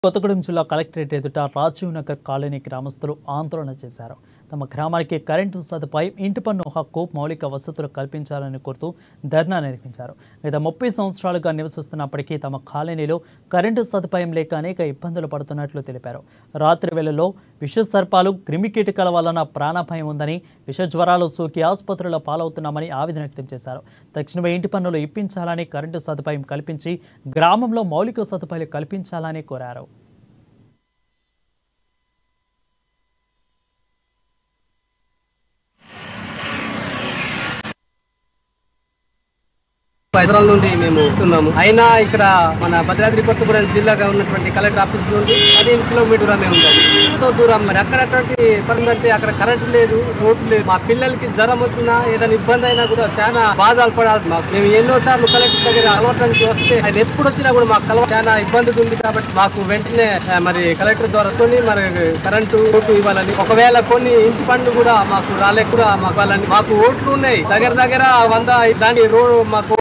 కొత్తగూడెం జిల్లా కలెక్టరేట్ ఎదుట రాజీవ్ నగర్ కాలనీ గ్రామస్తులు ఆందోళన చేశారు తమ గ్రామానికి కరెంటు సదుపాయం ఇంటి పన్ను హక్కు మౌలిక వసతులు కల్పించాలని కోరుతూ ధర్నా నిర్వహించారు గత ముప్పై సంవత్సరాలుగా నివసిస్తున్నప్పటికీ తమ కాలనీలో కరెంటు సదుపాయం లేక అనేక ఇబ్బందులు పడుతున్నట్లు తెలిపారు రాత్రి వేళల్లో విష సర్పాలు క్రిమికీటకాల వలన ప్రాణభయం ఉందని విష జ్వరాలు సోకి ఆసుపత్రుల పాలవుతున్నామని ఆవేదన వ్యక్తం చేశారు తక్షణమే ఇంటి పన్నులు ఇప్పించాలని కరెంటు సదుపాయం కల్పించి గ్రామంలో మౌలిక సదుపాయాలు కల్పించాలని కోరారు హైదరాబాద్ నుండి మేము వస్తున్నాము అయినా ఇక్కడ మన భద్రాద్రి కొత్తగూడెం జిల్లాగా ఉన్నటువంటి కలెక్టర్ ఆఫీస్ నుండి పదిహేను కిలోమీటర్ మేము ఉండాలి ఎంతో దూరం మరి అక్కడ అటువంటి పరిస్థితి అంటే అక్కడ కరెంట్ లేదు రోడ్డు లేదు మా పిల్లలకి జ్వరం వచ్చినా ఏదైనా ఇబ్బంది అయినా కూడా చాలా బాధలు పడాల్సి మాకు మేము ఎన్నో సార్లు కలెక్టర్ దగ్గర కలవటానికి వస్తే ఆయన ఎప్పుడు వచ్చినా కూడా మాకు కలవ చాలా ఇబ్బంది ఉంది కాబట్టి మాకు వెంటనే ఆ, మరి కలెక్టర్ ద్వారా కొని మరి కరెంటు ఓటు ఇవ్వాలని ఒకవేళ కొన్ని ఇంటి పనులు కూడా మాకు రాలేక కూడా మాకు ఇవ్వాలని మాకు ఓట్లు ఉన్నాయి దగ్గర దగ్గర వంద దాని రోడ్ మాకు